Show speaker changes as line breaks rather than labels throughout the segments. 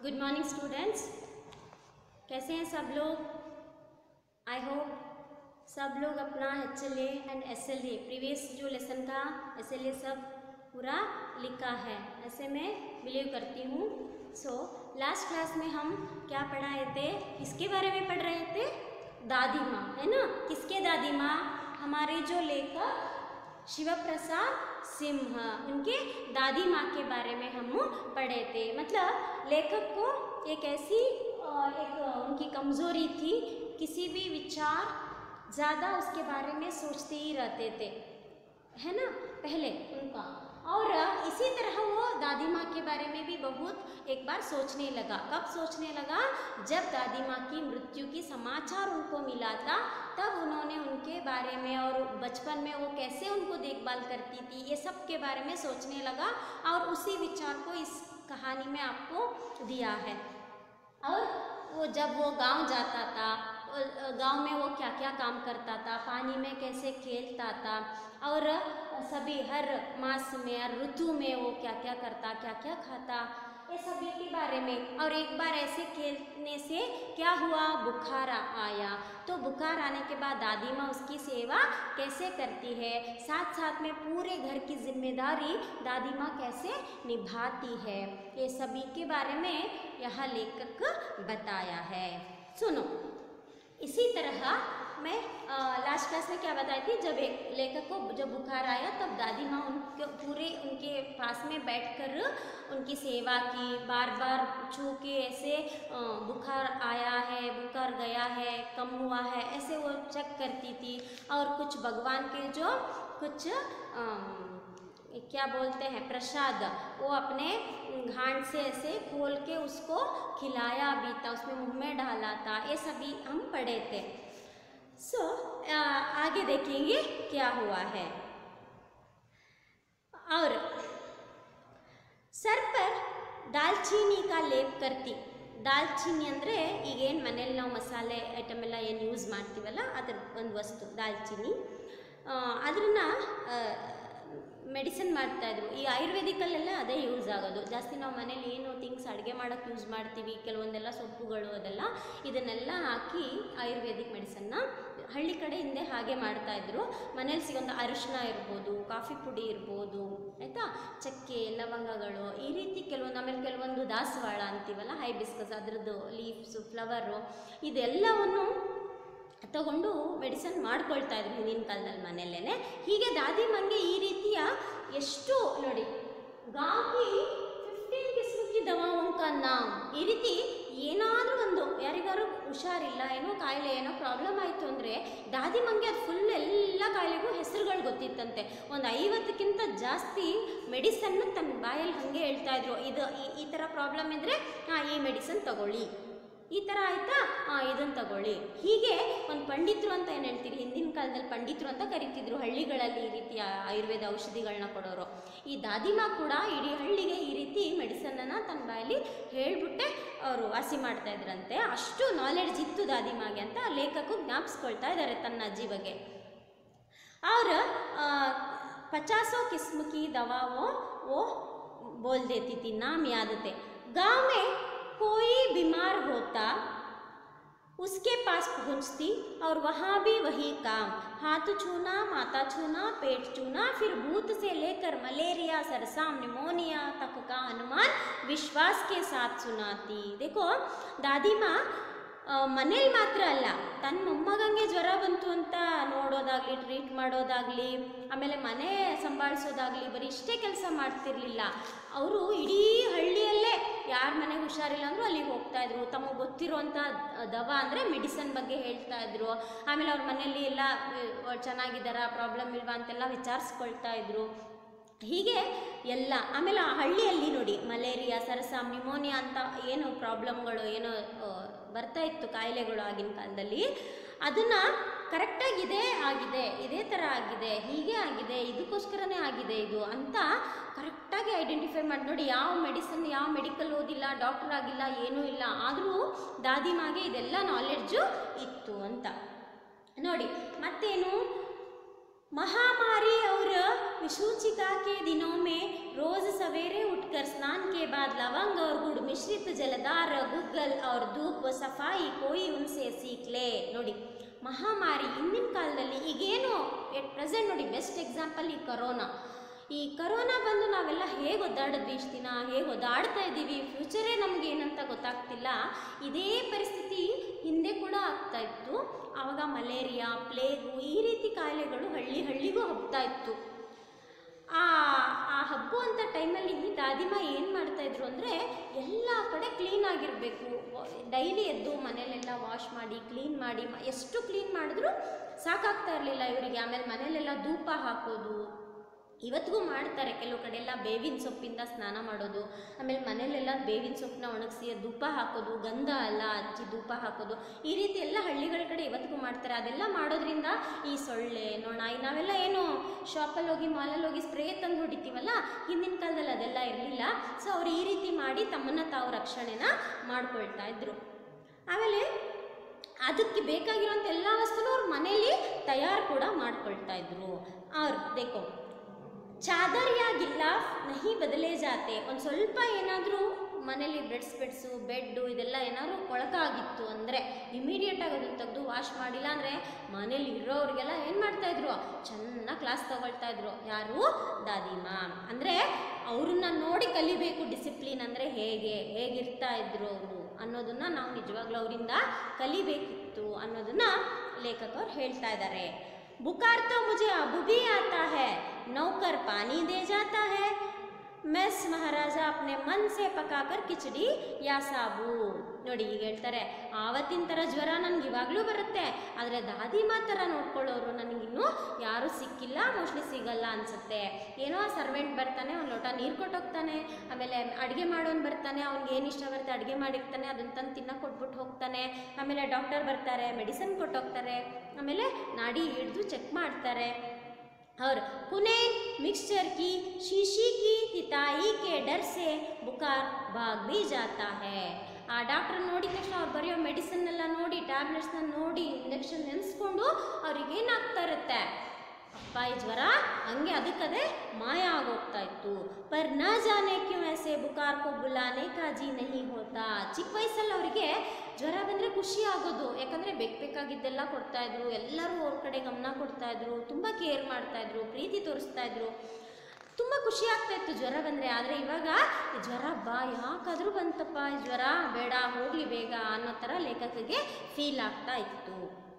good morning students कैसे हैं सब लोग आई होप सब लोग अपना H L and S L previous जो लेसन का एस एल सब पूरा लिखा है ऐसे मैं बिलीव करती हूँ सो लास्ट क्लास में हम क्या पढ़ाए थे किसके बारे में पढ़ रहे थे दादी माँ है ना किसके दादी माँ हमारे जो लेखक शिव प्रसाद सिंह उनके दादी माँ के बारे में हम पढ़े थे मतलब लेखक को एक ऐसी अ, एक अ, उनकी कमज़ोरी थी किसी भी विचार ज़्यादा उसके बारे में सोचते ही रहते थे है ना पहले उनका और अ, इसी तरह वो दादी माँ के बारे में भी बहुत एक बार सोचने लगा कब सोचने लगा जब दादी माँ की मृत्यु की समाचार उनको मिला था तब उन्होंने उनके बारे में और बचपन में वो कैसे उनको देखभाल करती थी ये सब के बारे में सोचने लगा और उसी विचार को इस कहानी में आपको दिया है और वो जब वो गांव जाता था गांव में वो क्या क्या काम करता था पानी में कैसे खेलता था और सभी हर मास में हर ऋतु में वो क्या क्या करता क्या क्या खाता ये सभी के बारे में और एक बार ऐसे खेलने से क्या हुआ बुखार आ- आया तो बुखार आने के बाद दादी माँ उसकी सेवा कैसे करती है साथ साथ में पूरे घर की जिम्मेदारी दादी माँ कैसे निभाती है ये सभी के बारे में यह लेखक बताया है सुनो इसी तरह मैं लास्ट क्लास में क्या बताई थी जब एक लेखक को जब बुखार आया तब दादी माँ उनके पूरे उनके पास में बैठकर उनकी सेवा की बार बार छू के ऐसे अ, बुखार आया है बुखार गया है कम हुआ है ऐसे वो चेक करती थी और कुछ भगवान के जो कुछ अम, क्या बोलते हैं प्रसाद वो अपने घाट से ऐसे खोल के उसको खिलाया भी था उसमें मुंह में डाला था ये सभी हम पढ़े थे सो आगे देखेंगे क्या हुआ है और ಸರ್ ಪರ್ ದಾಲ್ಚೀನಿ ಕಾ ಲೇಪ್ ಕರ್ತಿ ದಾಲ್ಚೀನಿ ಅಂದರೆ ಈಗೇನು ಮನೇಲಿ ನಾವು ಮಸಾಲೆ ಐಟಮ್ ಎಲ್ಲ ಏನು ಯೂಸ್ ಮಾಡ್ತೀವಲ್ಲ ಅದ್ರ ಒಂದು ವಸ್ತು ದಾಲ್ಚೀನಿ ಅದನ್ನು ಮೆಡಿಸಿನ್ ಮಾಡ್ತಾಯಿದ್ರು ಈ ಆಯುರ್ವೇದಿಕಲ್ಲೆಲ್ಲ ಅದೇ ಯೂಸ್ ಆಗೋದು ಜಾಸ್ತಿ ನಾವು ಮನೇಲಿ ಏನು ಥಿಂಗ್ಸ್ ಅಡುಗೆ ಮಾಡೋಕ್ಕೆ ಯೂಸ್ ಮಾಡ್ತೀವಿ ಕೆಲವೊಂದೆಲ್ಲ ಸೊಪ್ಪುಗಳು ಅದೆಲ್ಲ ಇದನ್ನೆಲ್ಲ ಹಾಕಿ ಆಯುರ್ವೇದಿಕ್ ಮೆಡಿಸನ್ನ ಹಳ್ಳಿ ಕಡೆ ಹಿಂದೆ ಹಾಗೆ ಮಾಡ್ತಾಯಿದ್ರು ಮನೇಲಿ ಸಿಗೋಂಥ ಅರಿಶಿನ ಇರ್ಬೋದು ಕಾಫಿ ಪುಡಿ ಇರ್ಬೋದು ಆಯಿತಾ ಚಕ್ಕೆ ಲವಂಗಗಳು ಈ ರೀತಿ ಕೆಲವೊಂದು ಆಮೇಲೆ ಕೆಲವೊಂದು ದಾಸವಾಳ ಅಂತೀವಲ್ಲ ಹೈಬಿಸ್ಕಸ್ ಅದರದ್ದು ಲೀವ್ಸು ಫ್ಲವರು ಇದೆಲ್ಲವನ್ನು ತಗೊಂಡು ಮೆಡಿಸನ್ ಮಾಡ್ಕೊಳ್ತಾ ಇದ್ರು ಹಿಂದಿನ ಕಾಲದಲ್ಲಿ ಮನೆಯಲ್ಲೇ ಹೀಗೆ ದಾದಿ ಮಂಗೆ ಈ ರೀತಿಯ ಎಷ್ಟು ನೋಡಿ ಗಾಂಕಿ ಫಿಫ್ಟೀನ್ ಕಿಸ್ಮಕ್ಕಿ ದವಾओं का ನಾಮ್ ಈ ರೀತಿ ಏನಾದರೂ ಒಂದು ಯಾರಿಗಾರು ಹುಷಾರಿಲ್ಲ ಏನೋ ಕಾಯಿಲೆ ಏನೋ ಪ್ರಾಬ್ಲಮ್ ಆಯಿತು ಅಂದರೆ ದಾದಿ ಮಂಗೆ ಅದು ಫುಲ್ ಎಲ್ಲ ಕಾಯಿಲೆಗೂ ಹೆಸರುಗಳು ಗೊತ್ತಿತ್ತಂತೆ ಒಂದು ಐವತ್ತಕ್ಕಿಂತ ಜಾಸ್ತಿ ಮೆಡಿಸನ್ನ ತನ್ನ ಬಾಯಲ್ಲಿ ಹಾಗೆ ಹೇಳ್ತಾ ಇದ್ರು ಇದು ಈ- ಈ ಥರ ಪ್ರಾಬ್ಲಮ್ ಇದ್ದರೆ ಹಾಂ ಈ ಮೆಡಿಸನ್ ತಗೊಳ್ಳಿ ಈ ಥರ ಆಯಿತಾ ಹಾಂ ಇದನ್ನು ತಗೊಳ್ಳಿ ಹೀಗೆ ಒಂದು ಪಂಡಿತರು ಅಂತ ಏನು ಹೇಳ್ತೀರಿ ಹಿಂದಿನ ಕಾಲದಲ್ಲಿ ಪಂಡಿತರು ಅಂತ ಕರಿತಿದ್ರು ಹಳ್ಳಿಗಳಲ್ಲಿ ಈ ರೀತಿಯ ಆಯುರ್ವೇದ ಔಷಧಿಗಳನ್ನ ಕೊಡೋರು ಈ ದಾದಿಮಾ ಕೂಡ ಇಡೀ ಹಳ್ಳಿಗೆ ಈ ರೀತಿ ಮೆಡಿಸನನ್ನು ತನ್ನ ಬಾಯಲ್ಲಿ ಹೇಳ್ಬಿಟ್ಟೆ ಅವರು ವಾಸಿ ಮಾಡ್ತಾ ಇದ್ರಂತೆ ಅಷ್ಟು ನಾಲೆಡ್ಜ್ ಇತ್ತು ದಾದಿಮಾಗೆ ಅಂತ ಲೇಖಕು ಜ್ಞಾಪಿಸ್ಕೊಳ್ತಾ ಇದ್ದಾರೆ ತನ್ನ ಅಜ್ಜಿ ಬಗ್ಗೆ और अ, पचासों किस्म की दवाओं वो बोल देती थी नाम याद थे गांव में कोई बीमार होता उसके पास पहुंचती और वहाँ भी वही काम हाथ छूना माथा छूना पेट छूना फिर भूत से लेकर मलेरिया सरसाम निमोनिया तक का अनुमान विश्वास के साथ सुनाती देखो दादी माँ ಮನೇಲಿ ಮಾತ್ರ ಅಲ್ಲ ತನ್ನ ಮೊಮ್ಮಗಂಗೆ ಜ್ವರ ಬಂತು ಅಂತ ನೋಡೋದಾಗಲಿ ಟ್ರೀಟ್ ಮಾಡೋದಾಗಲಿ ಆಮೇಲೆ ಮನೆ ಸಂಭಾಳಿಸೋದಾಗಲಿ ಬರೀ ಇಷ್ಟೇ ಕೆಲಸ ಮಾಡ್ತಿರ್ಲಿಲ್ಲ ಅವರು ಇಡೀ ಹಳ್ಳಿಯಲ್ಲೇ ಯಾರ ಮನೆಗೆ ಹುಷಾರಿಲ್ಲ ಅಂದರೂ ಅಲ್ಲಿಗೆ ಹೋಗ್ತಾ ಇದ್ರು ತಮಗೆ ಗೊತ್ತಿರೋಂಥ ದವ ಅಂದರೆ ಮೆಡಿಸನ್ ಬಗ್ಗೆ ಹೇಳ್ತಾ ಇದ್ರು ಆಮೇಲೆ ಅವ್ರ ಮನೆಯಲ್ಲಿ ಎಲ್ಲ ಅಹ್, ಚೆನ್ನಾಗಿದ್ದಾರಾ ಪ್ರಾಬ್ಲಮ್ ಇಲ್ವಾ ಅಂತೆಲ್ಲ ವಿಚಾರಿಸ್ಕೊಳ್ತಾ ಇದ್ರು ಹೀಗೆ ಎಲ್ಲ ಆಮೇಲೆ ಆ ಹಳ್ಳಿಯಲ್ಲಿ ನೋಡಿ ಮಲೇರಿಯಾ ಸರಸಾಮ್ ನಿಮೋನಿಯಾ ಅಂತ ಏನು ಪ್ರಾಬ್ಲಮ್ಗಳು ಏನೋ ಆ, ಬರ್ತಾ ಇತ್ತು ಕಾಯಿಲೆಗಳು ಆಗಿನ ಕಾಲದಲ್ಲಿ ಅದನ್ನು ಕರೆಕ್ಟಾಗಿ ಇದೇ ಆಗಿದೆ ಇದೇ ಥರ ಆಗಿದೆ ಹೀಗೆ ಆಗಿದೆ ಇದಕ್ಕೋಸ್ಕರನೇ ಆಗಿದೆ ಇದು ಅಂತ ಕರೆಕ್ಟಾಗಿ ಐಡೆಂಟಿಫೈ ಮಾಡಿ ನೋಡಿ ಯಾವ ಮೆಡಿಸನ್ ಯಾವ ಮೆಡಿಕಲ್ ಓದಿಲ್ಲ ಡಾಕ್ಟರ್ ಆಗಿಲ್ಲ ಏನೂ ಇಲ್ಲ ಆದರೂ ದಾದಿಮಾಗೆ ಇದೆಲ್ಲ ನಾಲೆಡ್ಜು ಇತ್ತು ಅಂತ ನೋಡಿ ಮತ್ತೇನು महामारी और विषूचिका के दिनों में रोज सवेरे उठकर स्नान के बाद लवंग और गुड़ मिश्रित जलदार गुग्गल और धूप सफाई कोई उनसे सीख ले ನೋಡಿ ಮಹಾಮಾರಿ ಹಿಂದಿನ ಕಾಲದಲ್ಲಿ ಈಗೇನು ಎಟ್ ಪ್ರೆಸೆಂಟ್ ನೋಡಿ ಬೆಸ್ಟ್ ಎಕ್ಸಾಂಪಲ್ ಈ ಕರೋನಾ ಈ ಕರೋನಾ ಬಂದು ನಾವೆಲ್ಲ ಹೇಗೆ ಒದ್ದಾಡಿದ್ವಿ ಇಷ್ಟು ದಿನ ಹೇಗೆ ಒದ್ದಾಡ್ತಾ ಇದ್ದೀವಿ ಫ್ಯೂಚರೇ ನಮ್ಗೆ ಏನಂತ ಗೊತ್ತಾಗ್ತಿಲ್ಲ ಇದೇ ಪರಿಸ್ಥಿತಿ ಹಿಂದೆ ಕೂಡ ಆಗ್ತಾ ಇತ್ತು ಆವಾಗ ಮಲೇರಿಯಾ ಪ್ಲೇಗು ಈ ರೀತಿ ಕಾಯಿಲೆಗಳು ಹಳ್ಳಿ ಹಳ್ಳಿಗೂ ಹಬ್ತಾ ಇತ್ತು ಆ ಆ ಹಬ್ಬುವಂಥ ಟೈಮಲ್ಲಿ ದಾದಿಮ ಏನು ಮಾಡ್ತಾಯಿದ್ರು ಅಂದರೆ ಎಲ್ಲ ಕಡೆ ಕ್ಲೀನ್ ಆಗಿರಬೇಕು ಡೈಲಿ ಎದ್ದು ಮನೇಲೆಲ್ಲ ವಾಶ್ ಮಾಡಿ ಕ್ಲೀನ್ ಮಾಡಿ ಮ- ಎಷ್ಟು ಕ್ಲೀನ್ ಮಾಡಿದ್ರೂ ಸಾಕಾಗ್ತಾ ಇರಲಿಲ್ಲ ಇವರಿಗೆ ಆಮೇಲೆ ಮನೇಲೆಲ್ಲ ಧೂಪ ಹಾಕೋದು ಇವತ್ತಿಗೂ ಮಾಡ್ತಾರೆ ಕೆಲವು ಕಡೆ ಎಲ್ಲ ಬೇವಿನ ಸೊಪ್ಪಿಂದ ಸ್ನಾನ ಮಾಡೋದು ಆಮೇಲೆ ಮನೇಲೆಲ್ಲ ಬೇವಿನ ಸೊಪ್ಪನ್ನ ಒಣಗಿಸಿ ಧೂಪ ಹಾಕೋದು ಗಂಧ ಎಲ್ಲ ಹಚ್ಚಿ ಧೂಪ ಹಾಕೋದು ಈ ರೀತಿ ಎಲ್ಲ ಹಳ್ಳಿಗಳ ಕಡೆ ಇವತ್ತಿಗೂ ಮಾಡ್ತಾರೆ ಅದೆಲ್ಲ ಮಾಡೋದ್ರಿಂದ ಈ ಸೊಳ್ಳೆ ನೊಣ ಈ ನಾವೆಲ್ಲ ಏನು ಶಾಪಲ್ಲಿ ಹೋಗಿ ಮಾಲಲ್ಲಿ ಹೋಗಿ ಸ್ಪ್ರೇ ತಂದು ಹೊಡಿತೀವಲ್ಲ ಹಿಂದಿನ ಕಾಲದಲ್ಲಿ ಅದೆಲ್ಲ ಇರಲಿಲ್ಲ ಸೊ ಅವ್ರು ಈ ರೀತಿ ಮಾಡಿ ತಮ್ಮನ್ನು ತಾವು ರಕ್ಷಣೆನ ಮಾಡ್ಕೊಳ್ತಾ ಇದ್ರು ಆಮೇಲೆ ಅದಕ್ಕೆ ಬೇಕಾಗಿರುವಂಥ ಎಲ್ಲ ವಸ್ತುನೂ ಅವ್ರ ಮನೇಲಿ ತಯಾರು ಕೂಡ ಮಾಡ್ಕೊಳ್ತಾ ಇದ್ರು ಅವ್ರು ದೇಕೋ ಚಾದರ್ ಯಾ ಗಿಲ್ಲಾಫ್ ನಹಿ ಬದಲೇ ಜಾತೆ ಒಂದು ಸ್ವಲ್ಪ ಏನಾದರೂ ಮನೇಲಿ ಬೆಡ್ಸ್ ಬೆಡ್ಸು ಬೆಡ್ಡು ಇದೆಲ್ಲ ಏನಾದರೂ ಕೊಳಕಾಗಿತ್ತು ಅಂದರೆ ಇಮಿಡಿಯೇಟಾಗಿ ಅದನ್ನು ತೆಗೆದು ವಾಶ್ ಮಾಡಿಲ್ಲ ಅಂದರೆ ಮನೇಲಿ ಇರೋರಿಗೆಲ್ಲ ಏನು ಮಾಡ್ತಾಯಿದ್ರು ಚೆನ್ನಾಗಿ ಕ್ಲಾಸ್ ತಗೊಳ್ತಾ ಇದ್ರು ಯಾರು ದಾದಿಮಾ ಅಂದರೆ ಅವ್ರನ್ನ ನೋಡಿ ಕಲಿಬೇಕು ಡಿಸಿಪ್ಲಿನ್ ಅಂದರೆ ಹೇಗೆ ಹೇಗಿರ್ತಾ ಇದ್ರು ಅವರು ಅನ್ನೋದನ್ನು ನಾವು ನಿಜವಾಗ್ಲೂ ಅವರಿಂದ ಕಲಿಬೇಕಿತ್ತು ಅನ್ನೋದನ್ನು ಲೇಖಕರು ಹೇಳ್ತಾ ಇದ್ದಾರೆ बुखार तो मुझे अब भी आता है नौकर पानी दे जाता है ಮೆಸ್ ಮಹಾರಾಜ ಅಪ್ನೆ ಮನ್ ಸೆ ಪಕಾಕರ್ ಕಿಚಡಿ ಯಾ ಸಾಬು ನೋಡಿ ಈಗ ಹೇಳ್ತಾರೆ ಆವತ್ತಿನ ಥರ ಜ್ವರ ನನಗೆ ಇವಾಗಲೂ ಬರುತ್ತೆ ಆದರೆ ದಾದಿಮಾ ಥರ ನೋಡ್ಕೊಳ್ಳೋರು ನನಗಿನ್ನೂ ಯಾರೂ ಸಿಕ್ಕಿಲ್ಲ ಮೋಸ್ಟ್ಲಿ ಸಿಗಲ್ಲ ಅನಿಸುತ್ತೆ ಏನೋ ಸರ್ವೆಂಟ್ ಬರ್ತಾನೆ ಒಂದು ಲೋಟ ನೀರು ಕೊಟ್ಟೋಗ್ತಾನೆ ಆಮೇಲೆ ಅಡುಗೆ ಮಾಡೋನು ಬರ್ತಾನೆ ಅವ್ನಿಗೆ ಏನು ಇಷ್ಟ ಬರುತ್ತೆ ಅಡುಗೆ ಮಾಡಿರ್ತಾನೆ ಅದನ್ನ ತಂದು ತಿನ್ನಕ್ಕೆ ಕೊಟ್ಬಿಟ್ಟು ಹೋಗ್ತಾನೆ ಆಮೇಲೆ ಡಾಕ್ಟರ್ ಬರ್ತಾರೆ ಮೆಡಿಸಿನ್ ಕೊಟ್ಟೋಗ್ತಾರೆ ಆಮೇಲೆ ನಾಡಿ ಹಿಡಿದು ಚೆಕ್ ಮಾಡ್ತಾರೆ और कुनैन मिक्सचर की शीशी की तिताई के डर से बुखार भाग भी जाता है ಆ ಡಾಕ್ಟರ್ ನೋಡಿದ ತಕ್ಷಣ ಅವ್ರು ಬರೆಯೋ ಮೆಡಿಸಿನ್ ಎಲ್ಲ ನೋಡಿ ಟ್ಯಾಬ್ಲೆಟ್ಸ್ನ ನೋಡಿ ಇಂಜೆಕ್ಷನ್ ನೆನೆಸ್ಕೊಂಡು ಅವ್ರಿಗೆ ಏನಾಗ್ತಾ ಇರುತ್ತೆ ಅಪ್ಪ ಈ ಜ್ವರ ಹಂಗೆ ಅದಕ್ಕದೇ ಮಾಯ ಆಗೋಗ್ತಾ ಇತ್ತು ಪರ್ ನ ಜಾನೆ ಕ್ಯೂ ಐಸೆ ಬುಕಾರ್ ಕೋ ಬುಲಾನೆ ಕಾಜಿ ನಹಿ ಹೋತಾ ಚಿಕ್ಕ ವಯಸ್ಸಲ್ಲಿ ಅವರಿಗೆ ಜ್ವರ ಬಂದರೆ ಖುಷಿ ಆಗೋದು ಯಾಕಂದರೆ ಬೇಕು ಬೇಕಾಗಿದ್ದೆಲ್ಲ ಕೊಡ್ತಾ ಇದ್ರು ಎಲ್ಲರೂ ಅವ್ರ ಕಡೆ ಗಮನ ಕೊಡ್ತಾ ಇದ್ರು ತುಂಬ ಕೇರ್ ಮಾಡ್ತಾ ಇದ್ರು ಪ್ರೀತಿ ತೋರಿಸ್ತಾ ಇದ್ರು ತುಂಬ ಖುಷಿ ಆಗ್ತಾ ಇತ್ತು ಜ್ವರ ಬಂದರೆ ಆದರೆ ಇವಾಗ ಈ ಜ್ವರ ಬಾ ಯಾಕಾದರೂ ಬಂತಪ್ಪ ಈ ಜ್ವರ ಬೇಡ ಹೋಗಲಿ ಬೇಗ ಅನ್ನೋ ಥರ ಲೇಖಕಿಗೆ ಫೀಲ್ ಆಗ್ತಾ ಇತ್ತು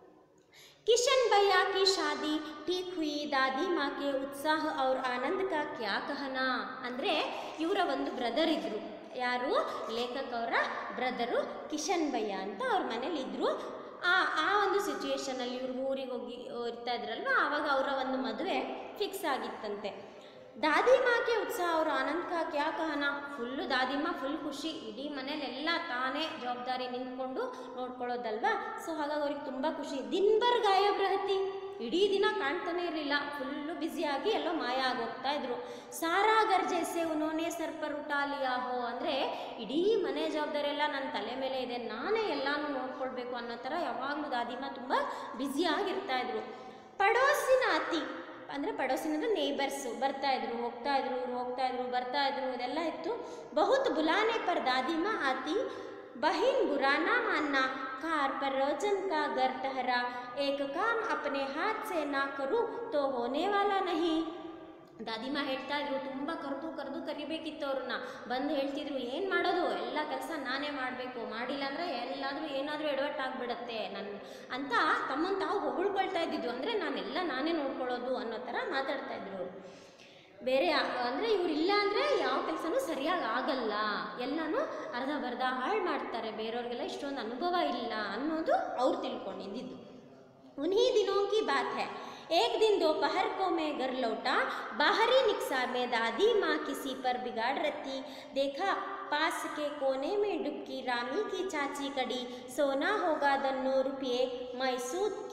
किशन भैया की शादी ठीक हुई दादी माँ के उत्साह और आनंद का क्या कहना ಅಂದರೆ ಇವರ ಒಂದು ಬ್ರದರ್ ಇದ್ದರು ಯಾರು ಲೇಖಕ್ ಅವರ ಬ್ರದರು ಕಿಶನ್ ಭಯ್ಯ ಅಂತ ಅವ್ರ ಮನೇಲಿ ಇದ್ದರು ಆ ಆ ಒಂದು ಸಿಚುಯೇಷನಲ್ಲಿ ಇವ್ರು ಊರಿಗೆ ಹೋಗಿ ಇರ್ತಾ ಇದ್ರಲ್ವ ಆವಾಗ ಅವರ ಒಂದು ಮದುವೆ ಫಿಕ್ಸ್ ಆಗಿತ್ತಂತೆ ದಾದಿಮಾಗೆ ಉತ್ಸಾಹ ಅವರು ಆನಂದ್ ಕಾ ಕ್ಯಾ ಕಹನ ಫುಲ್ಲು ದಾದಿಮಾ ಫುಲ್ ಖುಷಿ ಇಡೀ ಮನೇಲೆಲ್ಲ ತಾನೇ ಜವಾಬ್ದಾರಿ ನಿಂತ್ಕೊಂಡು ನೋಡ್ಕೊಳ್ಳೋದಲ್ವಾ ಸೊ ಹಾಗಾಗಿ ಅವ್ರಿಗೆ ತುಂಬ ಖುಷಿ ದಿನ್ಬರ್ ಗಾಯಬ್ ರಹತಿ ಇಡೀ ದಿನ ಕಾಣ್ತಾನೆ ಇರಲಿಲ್ಲ ಫುಲ್ಲು ಬ್ಯುಸಿಯಾಗಿ ಎಲ್ಲೋ ಮಾಯ ಆಗೋಗ್ತಾ ಇದ್ರು ಸಾರಾ ಗರ್ಜೆಸೆ ಉನೋನೆ ಸರ್ಪರ್ ಉಟಾ ಲಿಯಾ ಹೋ ಅಂದರೆ ಇಡೀ ಮನೆ ಜವಾಬ್ದಾರಿ ಎಲ್ಲ ನನ್ನ ತಲೆ ಮೇಲೆ ಇದೆ ನಾನೇ ಎಲ್ಲಾನು ನೋಡ್ಕೊಳ್ಬೇಕು ಅನ್ನೋ ಥರ ಯಾವಾಗಲೂ ದಾದಿಮಾ ತುಂಬ ಬ್ಯುಸಿಯಾಗಿರ್ತಾ ಇದ್ರು ಪಡೋಸಿನ ಅತಿ ಅಂದರೆ ಪಡೋಸಿನ ಅಂದರೆ ನೇಬರ್ಸು ಬರ್ತಾ ಇದ್ರು ಹೋಗ್ತಾ ಇದ್ರು ಇವ್ರು ಹೋಗ್ತಾ ಇದ್ರು ಬರ್ತಾ ಇದ್ರು ಇದೆಲ್ಲ ಇತ್ತು ಬಹುತ್ ಬುಲಾನೆ ಪರ್ ದಾದಿಮಾ ಆತಿ ಬಹಿನ್ ಬುರಾನಾ ಮಾನ್ನ कार पर रोजन का घर ठहरा एक काम अपने हाथ से ना करूं तो होने वाला नहीं ದಾದಿಮಾ ಹೇಳ್ತಾ ಇದ್ರು ತುಂಬ ಕರೆದು ಕರೆದು ಕರಿಬೇಕಿತ್ತು ಅವ್ರನ್ನ ಬಂದು ಹೇಳ್ತಿದ್ರು ಏನು ಮಾಡೋದು ಎಲ್ಲ ಕೆಲಸ ನಾನೇ ಮಾಡಬೇಕು ಮಾಡಿಲ್ಲ ಅಂದರೆ ಎಲ್ಲಾದರೂ ಏನಾದರೂ ಎಡವಟ್ಟು ಆಗ್ಬಿಡತ್ತೆ ನನ್ನ ಅಂತ ತಮ್ಮನ್ನು ತಾವು ಹೊಗಳ್ಕೊಳ್ತಾ ಇದ್ದಿದ್ದು ಅಂದರೆ ನಾನೆಲ್ಲ ನಾನೇ ನೋಡ್ಕೊಳ್ಳೋದು ಅನ್ನೋ ಥರ ಮಾತಾಡ್ತಾ ಇದ್ರು ಅವರು ಬೇರೆ ಅಂದರೆ ಇವರಿಲ್ಲ ಅಂದರೆ ಯಾವ ಕೆಲಸನೂ ಸರಿಯಾಗಿ ಆಗಲ್ಲ ಎಲ್ಲನೂ ಅರ್ಧ ಬರ್ಧ ಹಾಳು ಮಾಡ್ತಾರೆ ಬೇರೆಯವ್ರಿಗೆಲ್ಲ ಇಷ್ಟೊಂದು ಅನುಭವ ಇಲ್ಲ ಅನ್ನೋದು ಅವ್ರು ತಿಳ್ಕೊಂಡಿದ್ದಿದ್ದು उन्हीं दिनों की बात है एक दिन दोपहर को मैं घर लौटा बाहरी निक्सा में दादी माँ किसी पर बिगाड़ रही देखा पास के कोने में डुबकी रामी की चाची कड़ी सोना होगा दन्नो रुपये मैसूद के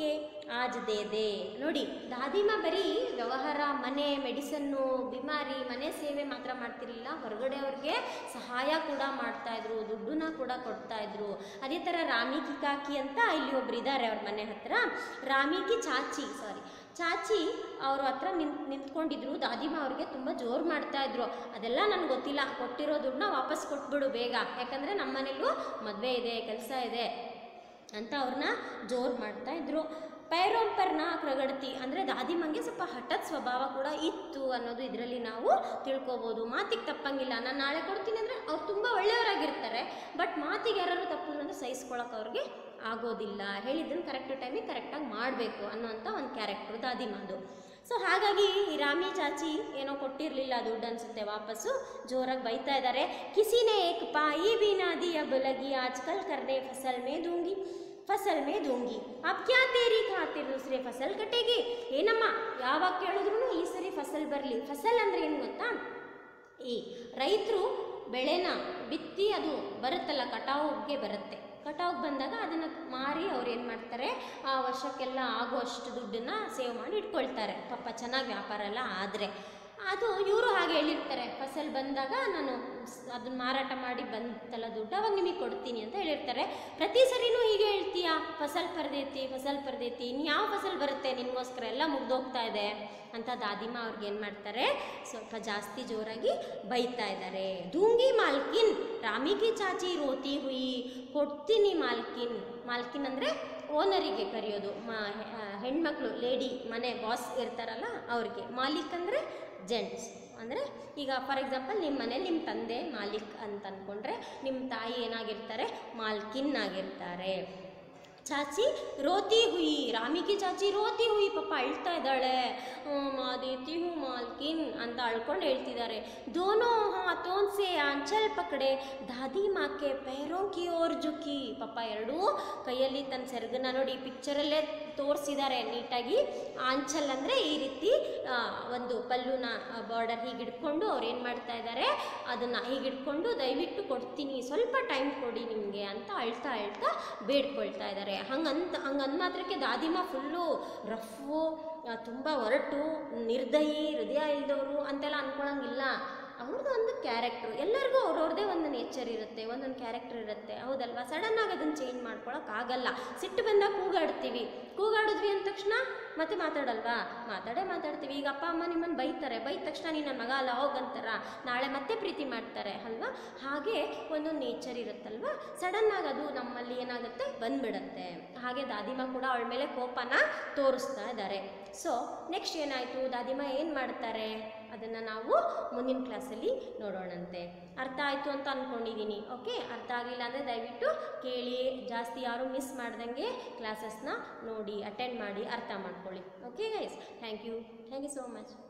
ಆಜ್ ದೇ ದೇ ನೋಡಿ ದಾದಿಮ ಬರೀ ವ್ಯವಹಾರ ಮನೆ ಮೆಡಿಸನ್ನು ಬಿಮಾರಿ ಮನೆ ಸೇವೆ ಮಾತ್ರ ಮಾಡ್ತಿರ್ಲಿಲ್ಲ ಹೊರಗಡೆ ಅವ್ರಿಗೆ ಸಹಾಯ ಕೂಡ ಮಾಡ್ತಾ ಇದ್ರು ದುಡ್ಡನ್ನ ಕೂಡ ಕೊಡ್ತಾ ಇದ್ರು ಅದೇ ಥರ ರಾಮಿಕಿ ಕಾಕಿ ಅಂತ ಇಲ್ಲಿ ಒಬ್ರು ಇದ್ದಾರೆ ಅವ್ರ ಮನೆ ಹತ್ರ ರಾಮಿಕಿ ಚಾಚಿ ಸಾರಿ ಚಾಚಿ ಅವ್ರ ಹತ್ರ ನಿಂತ್ ನಿಂತ್ಕೊಂಡಿದ್ರು ದಾದಿಮಾ ಅವ್ರಿಗೆ ತುಂಬ ಜೋರು ಮಾಡ್ತಾ ಇದ್ರು ಅದೆಲ್ಲ ನನಗೆ ಗೊತ್ತಿಲ್ಲ ಕೊಟ್ಟಿರೋ ದುಡ್ಡನ್ನ ವಾಪಸ್ ಕೊಟ್ಬಿಡು ಬೇಗ ಯಾಕಂದರೆ ನಮ್ಮ ಮನೇಲೂ ಮದುವೆ ಇದೆ ಕೆಲಸ ಇದೆ ಅಂತ ಅವ್ರನ್ನ ಜೋರು ಮಾಡ್ತಾ ಇದ್ರು ಪೈರೋಂಪರ್ನ ಕ್ರಗಡ್ತಿ ಅಂದರೆ ದಾದಿಮಂಗೆ ಸ್ವಲ್ಪ ಹಠದ ಸ್ವಭಾವ ಕೂಡ ಇತ್ತು ಅನ್ನೋದು ಇದರಲ್ಲಿ ನಾವು ತಿಳ್ಕೊಬೋದು ಮಾತಿಗೆ ತಪ್ಪಂಗಿಲ್ಲ ನಾನು ನಾಳೆ ಕೊಡ್ತೀನಿ ಅಂದರೆ ಅವ್ರು ತುಂಬ ಒಳ್ಳೆಯವರಾಗಿರ್ತಾರೆ ಬಟ್ ಮಾತಿಗೆ ಯಾರು ತಪ್ಪಿದ್ರು ಅಂದರೆ ಸಹಿಸ್ಕೊಳಕ್ಕೆ ಅವ್ರಿಗೆ ಆಗೋದಿಲ್ಲ ಹೇಳಿದ್ದನ್ನು ಕರೆಕ್ಟ್ ಟೈಮಿಗೆ ಕರೆಕ್ಟಾಗಿ ಮಾಡಬೇಕು ಅನ್ನೋಂಥ ಒಂದು ಕ್ಯಾರೆಕ್ಟ್ರು ದಾದಿಮಾದು ಸೊ ಹಾಗಾಗಿ ಈ ರಾಮಿ ಚಾಚಿ ಏನೋ ಕೊಟ್ಟಿರಲಿಲ್ಲ ದುಡ್ಡು ಅನ್ಸುತ್ತೆ ವಾಪಸ್ಸು ಜೋರಾಗಿ ಬೈತಾ ಇದ್ದಾರೆ ಕಿಸಿನೇ ಏಕ್ ಪಾಯಿ ಬಿ ನಾದಿ ಅಬ್ ಲಗಿ ಆಜ್ಕಲ್ ಕರ್ನೆ ಫಸಲ್ ಮೇ ದೂಂಗಿ ಫಸಲ್ ಮೇ ದೂಂಗಿ ಅಬ್ ಕ್ಯಾ ತೇರಿ ಖಾತಿರ್ ದೂಸರೆ ಫಸಲ್ ಕಟೇಗಿ ಏನಮ್ಮ ಯಾವಾಗ ಕೇಳಿದ್ರು ಈ ಸರಿ ಫಸಲ್ ಬರಲಿ ಫಸಲ್ ಅಂದರೆ ಏನು ಗೊತ್ತಾ ಈ ರೈತರು ಬೆಳೆನ ಬಿತ್ತಿ ಅದು ಬರುತ್ತಲ್ಲ ಕಟಾವಿಗೆ ಬರುತ್ತೆ ಕಟಾವಿಗೆ ಬಂದಾಗ ಅದನ್ನು ಮಾರಿ ಅವ್ರು ಏನು ಮಾಡ್ತಾರೆ ಆ ವರ್ಷಕ್ಕೆಲ್ಲ ಆಗುವಷ್ಟು ದುಡ್ಡನ್ನು ಸೇವ್ ಮಾಡಿ ಇಟ್ಕೊಳ್ತಾರೆ ಪಾಪ ಚೆನ್ನಾಗಿ ವ್ಯಾಪಾರ ಎಲ್ಲ ಆದರೆ ಅದು ಇವರು ಹಾಗೆ ಹೇಳಿರ್ತಾರೆ ಫಸಲ್ ಬಂದಾಗ ನಾನು ಅದನ್ನ ಮಾರಾಟ ಮಾಡಿ ಬಂತಲ್ಲ ದುಡ್ಡು ಅವಾಗ ನಿಮಗೆ ಕೊಡ್ತೀನಿ ಅಂತ ಹೇಳಿರ್ತಾರೆ ಪ್ರತಿ ಸರಿನೂ ಹೀಗೆ ಹೇಳ್ತೀಯಾ ಫಸಲ್ ಪರ್ದೈತಿ ಫಸಲ್ ಪರ್ದೈತಿ ಇನ್ನು ಯಾವ ಫಸಲ್ ಬರುತ್ತೆ ನಿನಗೋಸ್ಕರ ಎಲ್ಲ ಮುಗ್ದೋಗ್ತಾ ಇದೆ ಅಂತ ದಾದಿಮಾ ಅವ್ರಿಗೆ ಏನು ಮಾಡ್ತಾರೆ ಸ್ವಲ್ಪ ಜಾಸ್ತಿ ಜೋರಾಗಿ ಬೈತಾ ಇದ್ದಾರೆ ದೂಂಗಿ ಮಾಲ್ಕಿನ್ ರಾಮಿಕಿ ಚಾಚಿ ರೋತಿ ಹುಯಿ ಕೊಡ್ತೀನಿ ಮಾಲ್ಕಿನ್ ಮಾಲ್ಕಿನ್ ಅಂದರೆ ಓನರಿಗೆ ಕರೆಯೋದು ಮಾ ಹೆಣ್ಮಕ್ಳು ಲೇಡಿ ಮನೆ ಬಾಸ್ ಇರ್ತಾರಲ್ಲ ಅವ್ರಿಗೆ ಮಾಲೀಕ್ ಅಂದರೆ ಜೆಂಟ್ಸ್ ಅಂದರೆ ಈಗ ಫಾರ್ ಎಕ್ಸಾಂಪಲ್ ನಿಮ್ಮ ಮನೇಲಿ ನಿಮ್ಮ ತಂದೆ ಮಾಲೀಕ್ ಅಂತ ಅಂದ್ಕೊಂಡ್ರೆ ನಿಮ್ಮ ತಾಯಿ ಏನಾಗಿರ್ತಾರೆ ಮಾಲ್ಕಿನ್ ಆಗಿರ್ತಾರೆ ಚಾಚಿ ರೋತಿ ಹುಯಿ ರಾಮಿಕಿ ಚಾಚಿ ರೋತಿ ಹುಯಿ ಪಾಪ ಅಳ್ತಾ ಇದ್ದಾಳೆ ಮಾದೇತಿ ಹೂ ಮಾಲ್ಕಿನ್ ಅಂತ ಅಳ್ಕೊಂಡು ಹೇಳ್ತಿದ್ದಾರೆ ದೋನೋ ಹಾಥೋನ್ ಸೆ ಆಂಚಲ್ ಪಕಡೆ ದಾದಿ ಮಾಕೆ ಪೈರೋ ಕಿ ಓರ್ ಜುಕಿ ಪಾಪ ಎರಡೂ ಕೈಯಲ್ಲಿ ತನ್ನ ಸೆರಗನ್ನ ನೋಡಿ ಪಿಕ್ಚರಲ್ಲೇ ತೋರಿಸಿದ್ದಾರೆ ನೀಟಾಗಿ ಆಂಚಲ್ ಅಂದರೆ ಈ ರೀತಿ ಆ, ಒಂದು ಪಲ್ಲುನ ಬಾರ್ಡರ್ ಹೀಗೆ ಹಿಡ್ಕೊಂಡು ಅವ್ರು ಏನು ಮಾಡ್ತಾ ಇದ್ದಾರೆ ಅದನ್ನು ಹೀಗೆ ಹಿಡ್ಕೊಂಡು ದಯವಿಟ್ಟು ಕೊಡ್ತೀನಿ ಸ್ವಲ್ಪ ಟೈಮ್ ಕೊಡಿ ನಿಮಗೆ ಅಂತ ಅಳ್ತಾ ಅಳ್ತಾ ಬೇಡ್ಕೊಳ್ತಾ ಇದ್ದಾರೆ ಹಂಗಂತ ಹಂಗಂದ ಮಾತ್ರಕ್ಕೆ ದಾದಿಮಾ ಫುಲ್ಲು ರಫು ತುಂಬ ಒರಟು ನಿರ್ದಯಿ ಹೃದಯ ಇಲ್ದವರು ಅಂತೆಲ್ಲ ಅನ್ಕೊಳಂಗಿಲ್ಲ ಅವ್ರದ್ದು ಒಂದು ಕ್ಯಾರೆಕ್ಟ್ರು ಎಲ್ಲರಿಗೂ ಅವ್ರವ್ರದ್ದೇ ಒಂದು ನೇಚರ್ ಇರುತ್ತೆ ಒಂದೊಂದು ಕ್ಯಾರೆಕ್ಟರ್ ಇರುತ್ತೆ ಹೌದಲ್ವಾ ಸಡನ್ನಾಗಿ ಅದನ್ನು ಚೇಂಜ್ ಮಾಡ್ಕೊಳಕ್ಕಾಗಲ್ಲ ಸಿಟ್ಟು ಬಂದಾಗ ಕೂಗಾಡ್ತೀವಿ ಕೂಗಾಡಿದ್ವಿ ಅಂದ ತಕ್ಷಣ ಮತ್ತೆ ಮಾತಾಡಲ್ವಾ ಮಾತಾಡೇ ಮಾತಾಡ್ತೀವಿ ಈಗ ಅಪ್ಪ ಅಮ್ಮ ನಿಮ್ಮನ್ನು ಬೈತಾರೆ ಬೈದ ತಕ್ಷಣ ನೀನು ನನ್ನ ಮಗ ಅಲ್ಲ ಹೋಗಂತಾರ ನಾಳೆ ಮತ್ತೆ ಪ್ರೀತಿ ಮಾಡ್ತಾರೆ ಅಲ್ವಾ ಹಾಗೆ ಒಂದೊಂದು ನೇಚರ್ ಇರುತ್ತಲ್ವಾ ಸಡನ್ನಾಗಿ ಅದು ನಮ್ಮಲ್ಲಿ ಏನಾಗುತ್ತೆ ಬಂದ್ಬಿಡತ್ತೆ ಹಾಗೆ ದಾದಿಮಾ ಕೂಡ ಅವಳ ಮೇಲೆ ಕೋಪನ ತೋರಿಸ್ತಾ ಇದ್ದಾರೆ ಸೊ ನೆಕ್ಸ್ಟ್ ಏನಾಯಿತು ದಾದಿಮಾ ಏನು ಮಾಡ್ತಾರೆ ಅದನ್ನು ನಾವು ಮುಂದಿನ ಕ್ಲಾಸಲ್ಲಿ ನೋಡೋಣಂತೆ ಅರ್ಥ ಆಯಿತು ಅಂತ ಅಂದ್ಕೊಂಡಿದ್ದೀನಿ ಓಕೆ ಅರ್ಥ ಆಗಲಿಲ್ಲ ಅಂದರೆ ದಯವಿಟ್ಟು ಕೇಳಿ ಜಾಸ್ತಿ ಯಾರೂ ಮಿಸ್ ಮಾಡ್ದಂಗೆ ಕ್ಲಾಸಸ್ನ ನೋಡಿ ಅಟೆಂಡ್ ಮಾಡಿ ಅರ್ಥ ಮಾಡ್ಕೊಳ್ಳಿ okay guys thank you thank you so much